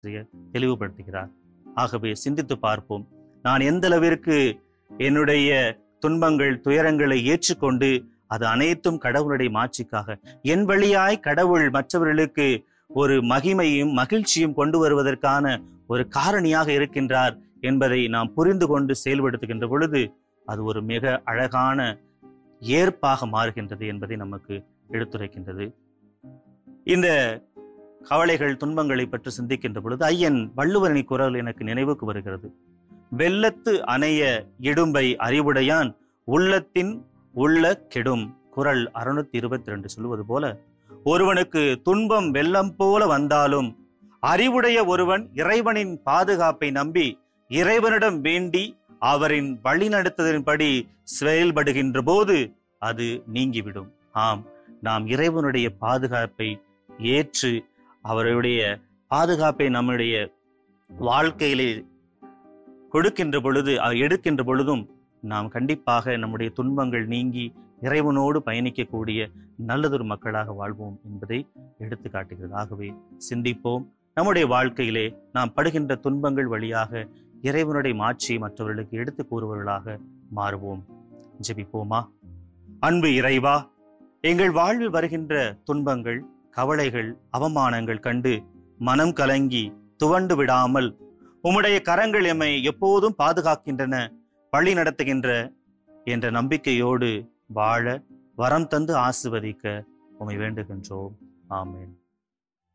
ஆசிரியர் தெளிவுபடுத்துகிறார் ஆகவே சிந்தித்து பார்ப்போம் நான் எந்த அளவிற்கு என்னுடைய துன்பங்கள் துயரங்களை ஏற்றுக்கொண்டு அது அனைத்தும் கடவுளுடைய மாட்சிக்காக என் வழியாய் கடவுள் மற்றவர்களுக்கு ஒரு மகிமையும் மகிழ்ச்சியும் கொண்டு வருவதற்கான ஒரு காரணியாக இருக்கின்றார் என்பதை நாம் புரிந்து கொண்டு செயல்படுத்துகின்ற பொழுது அது ஒரு மிக அழகான ஏற்பாக மாறுகின்றது என்பதை நமக்கு எடுத்துரைக்கின்றது இந்த கவலைகள் துன்பங்களை பற்றி சிந்திக்கின்ற பொழுது ஐயன் வள்ளுவரணி குரல் எனக்கு நினைவுக்கு வருகிறது வெள்ளத்து அணைய இடும்பை அறிவுடையான் உள்ளத்தின் உள்ள கெடும் குரல் அறுநூத்தி இருபத்தி ரெண்டு சொல்லுவது போல ஒருவனுக்கு துன்பம் வெள்ளம் போல வந்தாலும் அறிவுடைய ஒருவன் இறைவனின் பாதுகாப்பை நம்பி இறைவனிடம் வேண்டி அவரின் வழிநடத்துதலின்படி செயல்படுகின்ற போது அது நீங்கிவிடும் ஆம் நாம் இறைவனுடைய பாதுகாப்பை ஏற்று அவருடைய பாதுகாப்பை நம்முடைய வாழ்க்கையிலே கொடுக்கின்ற பொழுது அவர் எடுக்கின்ற பொழுதும் நாம் கண்டிப்பாக நம்முடைய துன்பங்கள் நீங்கி இறைவனோடு பயணிக்கக்கூடிய நல்லதொரு மக்களாக வாழ்வோம் என்பதை எடுத்து காட்டுகிறது ஆகவே சிந்திப்போம் நம்முடைய வாழ்க்கையிலே நாம் படுகின்ற துன்பங்கள் வழியாக இறைவனுடைய மாட்சியை மற்றவர்களுக்கு எடுத்து கூறுபவர்களாக மாறுவோம் ஜெபிப்போமா அன்பு இறைவா எங்கள் வாழ்வில் வருகின்ற துன்பங்கள் கவலைகள் அவமானங்கள் கண்டு மனம் கலங்கி துவண்டு விடாமல் உம்முடைய கரங்கள் எம்மை எப்போதும் பாதுகாக்கின்றன வழி நடத்துகின்ற என்ற நம்பிக்கையோடு வாழ வரம் தந்து ஆசிர்வதிக்க உம்மை வேண்டுகின்றோம் ஆமென்